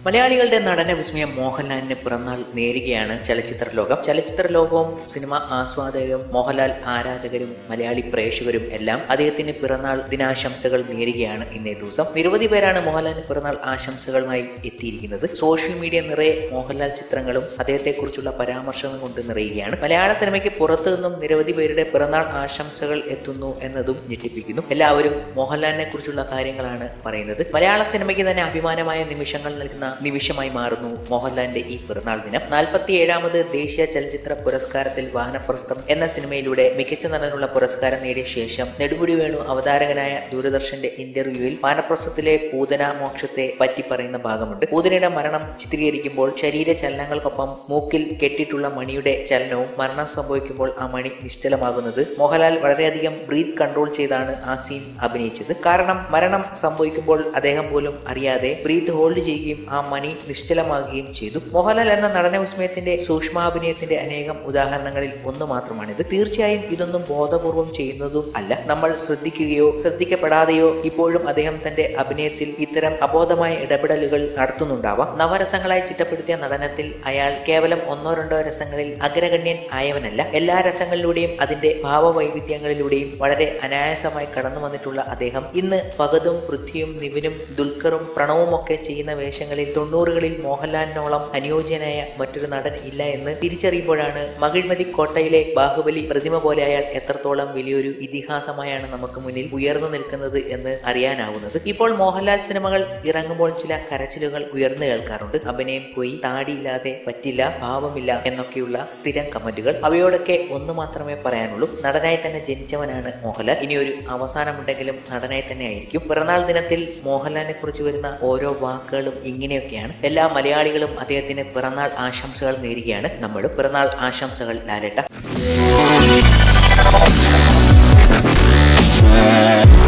മലയാളികളുടെ നടന വിസ്മയം മോഹൻലാലിന് പിറന്നാൾ നേരുകയാണ് ചലച്ചിത്ര ലോകം ചലച്ചിത്ര ലോകവും സിനിമ ആസ്വാദകരും മോഹൻലാൽ ആരാധകരും മലയാളി പ്രേക്ഷകരും എല്ലാം അദ്ദേഹത്തിന് പിറന്നാൾ ദിനാശംസകൾ നേരുകയാണ് ഇന്നേ ദിവസം നിരവധി പേരാണ് മോഹൻലാലിന് പിറന്നാൾ ആശംസകളുമായി എത്തിയിരിക്കുന്നത് സോഷ്യൽ മീഡിയ നിറയെ മോഹൻലാൽ ചിത്രങ്ങളും അദ്ദേഹത്തെക്കുറിച്ചുള്ള പരാമർശങ്ങളും കൊണ്ട് നിറയുകയാണ് മലയാള സിനിമയ്ക്ക് പുറത്തു നിന്നും നിരവധി പേരുടെ പിറന്നാൾ ആശംസകൾ എത്തുന്നു എന്നതും ഞെട്ടിപ്പിക്കുന്നു എല്ലാവരും മോഹൻലാലിനെ കുറിച്ചുള്ള കാര്യങ്ങളാണ് പറയുന്നത് മലയാള സിനിമയ്ക്ക് തന്നെ അഭിമാനമായ നിമിഷങ്ങൾ നൽകുന്ന നിമിഷമായി മാറുന്നു മോഹൻലാലിന്റെ ഈ പിറന്നാൾ ദിനം നാൽപ്പത്തി ഏഴാമത് ദേശീയ ചലച്ചിത്ര പുരസ്കാരത്തിൽ വാനപ്രസ്ഥം എന്ന സിനിമയിലൂടെ മികച്ച നടനുള്ള പുരസ്കാരം നേടിയ ശേഷം നെടുമുടി വേണു അവതാരകനായ ദൂരദർശന്റെ ഇന്റർവ്യൂവിൽ വാനപ്രസ്ഥത്തിലെ പൂതന മോക്ഷത്തെ പറ്റി പറയുന്ന ഭാഗമുണ്ട് പൂതനയുടെ മരണം ചിത്രീകരിക്കുമ്പോൾ ശരീര ചലനങ്ങൾക്കൊപ്പം മൂക്കിൽ കെട്ടിയിട്ടുള്ള മണിയുടെ ചലനവും മരണം സംഭവിക്കുമ്പോൾ ആ മണി നിശ്ചലമാകുന്നത് മോഹൻലാൽ വളരെയധികം ബ്രീത്ത് കൺട്രോൾ ചെയ്താണ് ആ സീൻ അഭിനയിച്ചത് കാരണം മരണം സംഭവിക്കുമ്പോൾ അദ്ദേഹം പോലും അറിയാതെ ബ്രീത്ത് ഹോൾഡ് ചെയ്യുകയും ആ മണി നിശ്ചലമാകുകയും ചെയ്തു മോഹൻലാൽ എന്ന നടന വിസ്മയത്തിന്റെ സൂക്ഷ്മാഭിനയത്തിന്റെ അനേകം ഉദാഹരണങ്ങളിൽ ഒന്ന് മാത്രമാണിത് തീർച്ചയായും ഇതൊന്നും ബോധപൂർവം ചെയ്യുന്നതും അല്ല നമ്മൾ ശ്രദ്ധിക്കുകയോ ശ്രദ്ധിക്കപ്പെടാതെയോ ഇപ്പോഴും അദ്ദേഹം തന്റെ അഭിനയത്തിൽ ഇത്തരം അബോധമായ ഇടപെടലുകൾ നടത്തുന്നുണ്ടാവാം നവരസങ്ങളായി ചിട്ടപ്പെടുത്തിയ നടനത്തിൽ അയാൾ കേവലം ഒന്നോ രണ്ടോ രസങ്ങളിൽ അഗ്രഗണ്യൻ ആയവനല്ല എല്ലാ രസങ്ങളിലൂടെയും അതിന്റെ ഭാവവൈവിധ്യങ്ങളിലൂടെയും വളരെ അനായാസമായി കടന്നു വന്നിട്ടുള്ള അദ്ദേഹം ഇന്ന് ഫഹദും പൃഥ്വിയും നിവിനും ദുൽഖറും പ്രണവും ഒക്കെ ചെയ്യുന്ന വേഷങ്ങളിൽ തൊണ്ണൂറുകളിൽ മോഹൻലാലിനോളം അനുയോജ്യനായ മറ്റൊരു നടൻ ഇല്ല എന്ന് തിരിച്ചറിയുമ്പോഴാണ് മകിഴ്മതി കോട്ടയിലെ ബാഹുബലി പ്രതിമ പോലെ അയാൾ എത്രത്തോളം വലിയൊരു ഇതിഹാസമായാണ് നമുക്ക് മുന്നിൽ ഉയർന്നു നിൽക്കുന്നത് എന്ന് അറിയാനാവുന്നത് ഇപ്പോൾ മോഹൻലാൽ സിനിമകൾ ഇറങ്ങുമ്പോൾ ചില കരച്ചിലുകൾ ഉയർന്നു കേൾക്കാറുണ്ട് അഭിനയം പോയി താടിയില്ലാതെ പറ്റില്ല ഭാവമില്ല എന്നൊക്കെയുള്ള സ്ഥിരം കമന്റുകൾ അവയോടൊക്കെ ഒന്ന് മാത്രമേ പറയാനുള്ളൂ നടനായി തന്നെ ജനിച്ചവനാണ് മോഹൻലാൽ ഇനി ഒരു അവസാനമുണ്ടെങ്കിലും നടനായി തന്നെ ആയിരിക്കും പിറന്നാൾ ദിനത്തിൽ മോഹൻലാലിനെ കുറിച്ച് വരുന്ന ഓരോ വാക്കുകളും ഇങ്ങനെയൊക്കെയാണ് എല്ലാ മലയാളികളും അദ്ദേഹത്തിന് പിറന്നാൾ ആശംസകൾ നേരുകയാണ് നമ്മളും പിറന്നാൾ ആശംസകൾ ലാലേട്ട